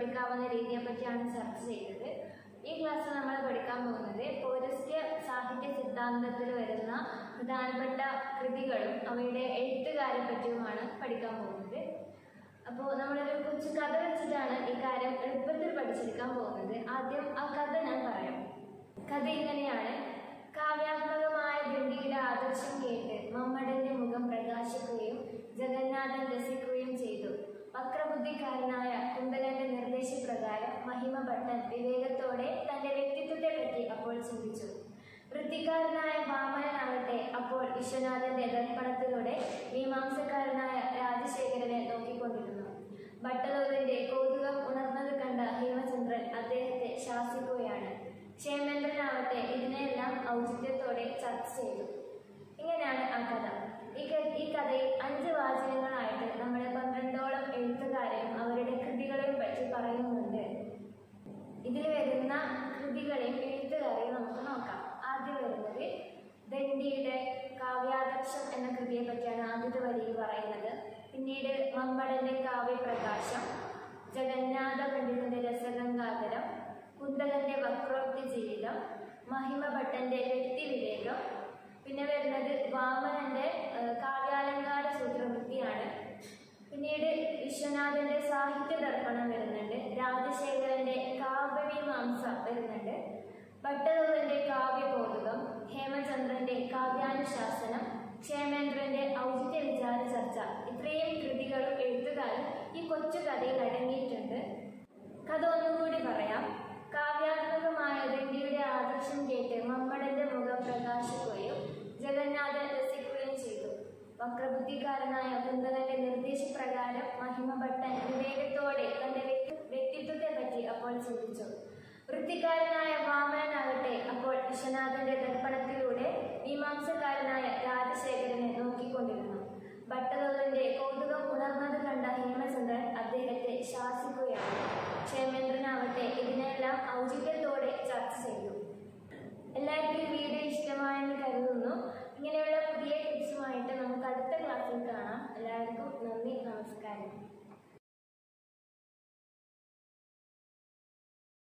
പഠിക്കാവുന്ന രീതിയെ പറ്റിയാണ് ചർച്ച ചെയ്തത് ഈ ക്ലാസ്സിൽ നമ്മൾ പഠിക്കാൻ പോകുന്നത് പൗരസ്ത്യ സാഹിത്യ സിദ്ധാന്തത്തിൽ വരുന്ന പ്രധാനപ്പെട്ട കൃതികളും അവയുടെ എഴുത്തുകാരെ പറ്റിയുമാണ് പഠിക്കാൻ പോകുന്നത് അപ്പോൾ നമ്മളൊരു കൊച്ചു കഥ വെച്ചിട്ടാണ് ഈ കാര്യം എളുപ്പത്തിൽ പഠിച്ചെടുക്കാൻ പോകുന്നത് ആദ്യം ആ കഥ ഞാൻ പറയാം കഥ ഇങ്ങനെയാണ് കാവ്യാത്മകമായ ദണ്ഡിയുടെ ആദർശം കേട്ട് മമ്മടന്റെ മുഖം പ്രകാശിക്കുകയും ജഗന്നാഥൻ രസിക്കുകയും ചെയ്തു വക്രബുദ്ധിക്കാരനായ കുന്തലന്റെ നിർദ്ദേശപ്രകാരം മഹിമ ഭട്ടൻ വിവേകത്തോടെ തന്റെ വ്യക്തിത്വത്തെ പറ്റി അപ്പോൾ ചിന്തിച്ചു വൃത്തിക്കാരനായ വാമനനാവട്ടെ അപ്പോൾ വിശ്വനാഥന്റെ ദർപ്പണത്തിലൂടെ മീമാംസക്കാരനായ രാജശേഖരനെ നോക്കിക്കൊണ്ടിരുന്നു ഭട്ടലോകന്റെ കൗതുകം ഉണർന്നത് കണ്ട ഹേമചന്ദ്രൻ അദ്ദേഹത്തെ ശാസിക്കുകയാണ് ക്ഷേമേന്ദ്രനാവട്ടെ ഇതിനെല്ലാം ഔചിത്യത്തോടെ ചർച്ച ചെയ്തു ഇങ്ങനെയാണ് ആ കഥ ഈ ക- ഈ കഥയിൽ അഞ്ച് വാചകങ്ങളായിട്ട് നമ്മൾ പന്ത്രണ്ടോളം എഴുത്തുകാരെയും അവരുടെ കൃതികളെയും പറ്റി പറയുന്നുണ്ട് ഇതിൽ വരുന്ന കൃതികളെയും എഴുത്തുകാരെയും നമുക്ക് നോക്കാം ആദ്യം വരുന്നത് ദണ്ഡിയുടെ കാവ്യാദർശം എന്ന കൃതിയെ പറ്റിയാണ് ആദ്യത്തെ വരിയിൽ പറയുന്നത് പിന്നീട് മമ്മടന്റെ കാവ്യപ്രകാശം ജഗന്നാഥ പണ്ഡിതന്റെ രസഗംഗാധരം കുന്തലന്റെ വക്രോക്തി ജീവിതം മഹിമഭട്ടന്റെ വ്യക്തിവിവേകം പിന്നെ വരുന്നത് വാമനന്റെ ആ, കാവ്യാലങ്കാര സൂത്രവൃത്തിയാണ് പിന്നീട് വിശ്വനാഥന്റെ സാഹിത്യ ദർപ്പണം വരുന്നുണ്ട് രാജശേഖരന്റെ കാവ്യമീമാംസ വരുന്നുണ്ട് ഭട്ടതോവന്റെ കാവ്യകൗതുകം ഹേമചന്ദ്രന്റെ കാവ്യാനുശാസനം ക്ഷേമേന്ദ്രന്റെ ഔചിത്യ വിചാര ചർച്ച ഇത്രയും കൃതികളും എഴുത്തുകാരും ഈ കൊച്ചു കഥയിൽ അടങ്ങിയിട്ടുണ്ട് കഥ ഒന്നുകൂടി പറയാം കാവ്യാത്മകമായ ദണ്ഡിയുടെ ആദർശം കേട്ട് മമ്മടന്റെ മുഖം പ്രകാശിക്കുകയും ജഗന്നാഥൻ രസിക്കുകയും ചെയ്തു വക്രബുദ്ധിക്കാരനായ കുന്തലന്റെ നിർദ്ദേശപ്രകാരം മഹിമഭട്ടൻ വിവേകത്തോടെ തന്റെ വ്യക്തി- വ്യക്തിത്വത്തെ പറ്റി അപ്പോൾ ചിന്തിച്ചു വൃത്തിക്കാരനായ വാമനനാകട്ടെ അപ്പോൾ വിശ്വനാഥന്റെ ദർപ്പണത്തിലൂടെ മീമാംസക്കാരനായ രാജശേഖരനെ നോക്കിക്കൊണ്ടിരുന്നു ഭട്ടതോലന്റെ കൗതുകം ഉണർന്നത് കണ്ട ഹേമചന്ദ്രൻ അദ്ദേഹത്തെ ശാസിക്കുകയാണ് ക്ഷേമേന്ദ്രനാവട്ടെ ഇതിനെല്ലാം ഔചിത്യത്തോടെ ചർച്ച ചെയ്തു എല്ലാവർക്കും ഈ വീഡിയോ ഇഷ്ടമായെന്ന് കരുതുന്നു ഇങ്ങനെയുള്ള പുതിയ ടിപ്സുമായിട്ട് നമുക്ക് അടുത്ത ക്ലാസ്സിൽ കാണാം എല്ലാവർക്കും നന്ദി നമസ്കാരം